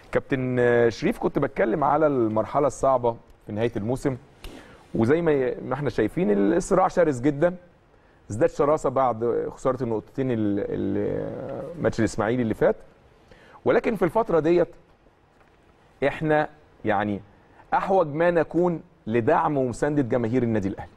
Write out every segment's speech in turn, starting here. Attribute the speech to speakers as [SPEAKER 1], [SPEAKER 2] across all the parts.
[SPEAKER 1] كابتن شريف كنت بتكلم على المرحله الصعبه في نهايه الموسم وزي ما ما احنا شايفين الصراع شرس جدا ازداد شراسه بعد خساره النقطتين ال- ال- ماتش الاسماعيلي اللي فات ولكن في الفتره ديت احنا يعني احوج ما نكون لدعم ومسانده جماهير النادي الاهلي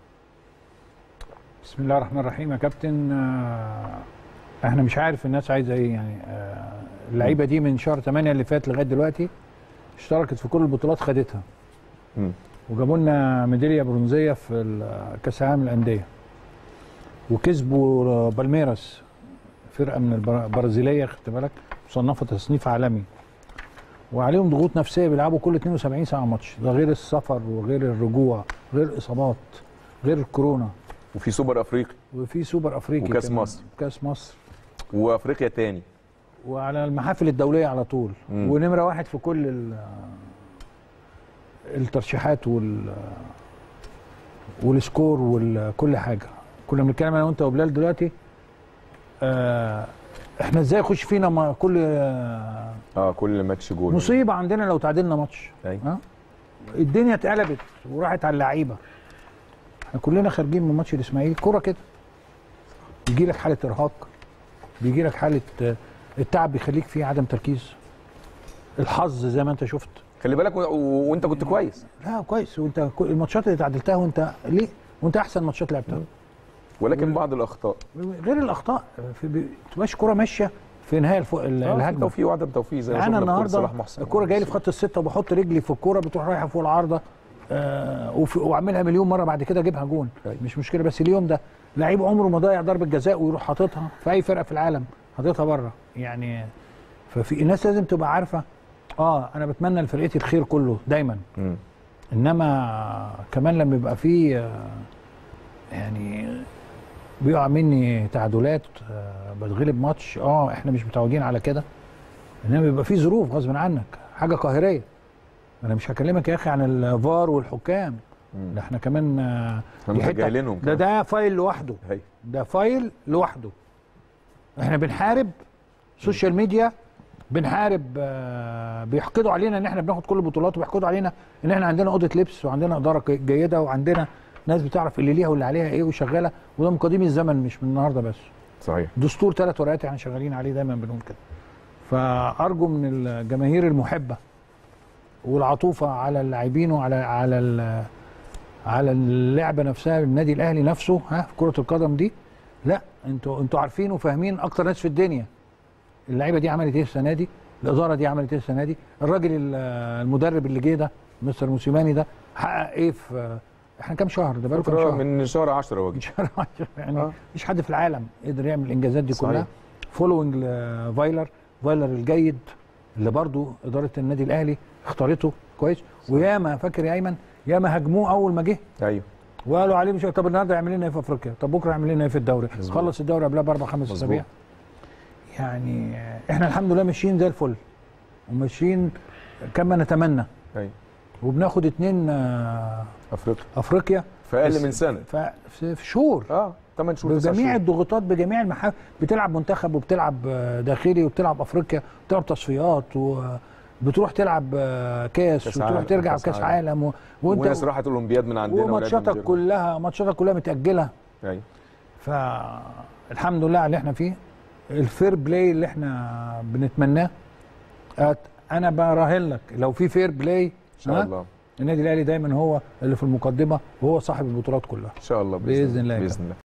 [SPEAKER 2] بسم الله الرحمن الرحيم يا كابتن آه، احنا مش عارف الناس عايزه ايه يعني آه، اللعيبه دي من شهر 8 اللي فات لغايه دلوقتي اشتركت في كل البطولات خدتها
[SPEAKER 1] مم.
[SPEAKER 2] وجابوا لنا ميداليه برونزيه في ال- كاس العالم للانديه وكسبوا بالميراس فرقه من البر- البرازيليه خدت بالك مصنفه تصنيف عالمي وعليهم ضغوط نفسيه بيلعبوا كل 72 ساعه ماتش ده غير السفر وغير الرجوع غير الاصابات غير الكورونا
[SPEAKER 1] وفي سوبر افريقي
[SPEAKER 2] وفي سوبر افريقي
[SPEAKER 1] وكأس
[SPEAKER 2] كمان.
[SPEAKER 1] مصر.
[SPEAKER 2] كاس مصر
[SPEAKER 1] وافريقيا تاني
[SPEAKER 2] وعلى المحافل الدوليه على طول
[SPEAKER 1] مم.
[SPEAKER 2] ونمره واحد في كل ال- الترشيحات وال والسكور وكل حاجه كنا بنتكلم انا وانت وبلال دلوقتي آه احنا ازاي يخش فينا ما كل آه
[SPEAKER 1] اه كل ماتش جول
[SPEAKER 2] مصيبه عندنا لو تعادلنا ماتش
[SPEAKER 1] أيوة.
[SPEAKER 2] ها الدنيا اتقلبت وراحت على اللعيبه احنا كلنا خارجين من ماتش الاسماعيلي كوره كده بيجي لك حاله ارهاق بيجي لك حاله آه، التعب بيخليك فيه عدم تركيز الحظ زي ما انت شفت
[SPEAKER 1] خلي بالك و... و... وانت كنت كويس
[SPEAKER 2] لا كويس وانت كل- الماتشات اللي تعادلتها وانت ليه وانت احسن ماتشات لعبتها
[SPEAKER 1] ولكن بعض الاخطاء
[SPEAKER 2] غير الاخطاء في بي- تبقاش كوره ماشيه في نهايه الف...
[SPEAKER 1] آه، في
[SPEAKER 2] الهجمه
[SPEAKER 1] توفيق وعدم توفيق زي ما
[SPEAKER 2] انا
[SPEAKER 1] شفنا في كورة
[SPEAKER 2] النهارده
[SPEAKER 1] صلاح محسن
[SPEAKER 2] الكوره جايه لي في خط السته وبحط رجلي في الكوره بتروح رايحه فوق العارضه آه وفي- واعملها مليون مره بعد كده اجيبها جون
[SPEAKER 1] أيوة.
[SPEAKER 2] مش مشكله بس اليوم ده لعيب عمره ما ضيع ضربه جزاء ويروح حاططها في اي فرقه في العالم حاططها بره يعني ففي الناس لازم تبقى عارفه اه انا بتمنى لفرقتي الخير كله دايما
[SPEAKER 1] مم.
[SPEAKER 2] انما كمان لما يبقى في آه، يعني بيقع مني تعادلات آه، بتغلب ماتش اه احنا مش متعودين على كده انما بيبقى في ظروف غصب عنك حاجه قاهريه انا مش هكلمك يا اخي عن الفار والحكام
[SPEAKER 1] مم.
[SPEAKER 2] ده احنا كمان آه،
[SPEAKER 1] احنا
[SPEAKER 2] دي حتة-
[SPEAKER 1] متجاهلينهم
[SPEAKER 2] ده
[SPEAKER 1] كمان.
[SPEAKER 2] ده فايل لوحده
[SPEAKER 1] أيوة.
[SPEAKER 2] ده فايل لوحده احنا بنحارب سوشيال ميديا بنحارب آه، بيحقدوا علينا ان احنا بناخد كل البطولات وبيحقدوا علينا ان احنا عندنا اوضه لبس وعندنا اداره ك- جيده وعندنا ناس بتعرف اللي ليها واللي عليها ايه وشغاله وده من قديم الزمن مش من النهارده بس
[SPEAKER 1] صحيح
[SPEAKER 2] دستور ثلاث ورقات احنا شغالين عليه دايما بنقول كده فارجو من الجماهير المحبه والعطوفه على اللاعبين وعلى على ال- على اللعبه نفسها النادي الاهلي نفسه ها في كره القدم دي لا انتوا انتوا عارفين وفاهمين اكتر ناس في الدنيا اللعيبه دي عملت ايه السنه دي الاداره دي عملت ايه السنه دي الراجل ال- المدرب اللي جه ده مستر موسيماني ده حقق ايه في احنا كام شهر ده بقاله كام
[SPEAKER 1] فترة
[SPEAKER 2] شهر
[SPEAKER 1] من شهر 10 وجه
[SPEAKER 2] شهر عشرة يعني
[SPEAKER 1] آه.
[SPEAKER 2] مفيش حد في العالم قدر يعمل الانجازات دي
[SPEAKER 1] صحيح.
[SPEAKER 2] كلها فولوينج لفايلر فايلر الجيد اللي برضو اداره النادي الاهلي اختارته كويس وياما فاكر يا ايمن ياما هاجموه اول ما جه
[SPEAKER 1] ايوه
[SPEAKER 2] وقالوا عليه مش طب النهارده يعمل لنا ايه في افريقيا طب بكره يعمل لنا ايه في الدوري
[SPEAKER 1] مظبوط.
[SPEAKER 2] خلص الدوري قبلها باربع خمس
[SPEAKER 1] مظبوط.
[SPEAKER 2] اسابيع يعني احنا الحمد لله ماشيين زي الفل وماشيين كما نتمنى
[SPEAKER 1] ايوه
[SPEAKER 2] وبناخد اتنين آه،
[SPEAKER 1] افريقيا
[SPEAKER 2] افريقيا
[SPEAKER 1] في اقل
[SPEAKER 2] بس-
[SPEAKER 1] من سنه
[SPEAKER 2] ف- في في شهور
[SPEAKER 1] اه 8 شهور تسع
[SPEAKER 2] بجميع
[SPEAKER 1] شهور.
[SPEAKER 2] الضغوطات بجميع المحافل بتلعب منتخب وبتلعب آه، داخلي وبتلعب افريقيا وبتلعب تصفيات وبتروح تلعب آه، كاس
[SPEAKER 1] كأس
[SPEAKER 2] وتروح
[SPEAKER 1] عالم،
[SPEAKER 2] ترجع
[SPEAKER 1] كأس
[SPEAKER 2] كاس
[SPEAKER 1] عالم.
[SPEAKER 2] عالم و...
[SPEAKER 1] وناس
[SPEAKER 2] وانت
[SPEAKER 1] راحت الاولمبياد من عندنا ولعبنا
[SPEAKER 2] وماتشاتك
[SPEAKER 1] من غيرنا.
[SPEAKER 2] كلها ماتشاتك كلها متاجله
[SPEAKER 1] ايوه
[SPEAKER 2] فالحمد لله على اللي احنا فيه الفير بلاي اللي احنا بنتمناه أت- انا براهن لك لو في فير بلاي
[SPEAKER 1] ان شاء الله
[SPEAKER 2] النادي الاهلي دايما هو اللي في المقدمه وهو صاحب البطولات كلها
[SPEAKER 1] ان شاء الله
[SPEAKER 2] بإذن الله يا
[SPEAKER 1] باذن الله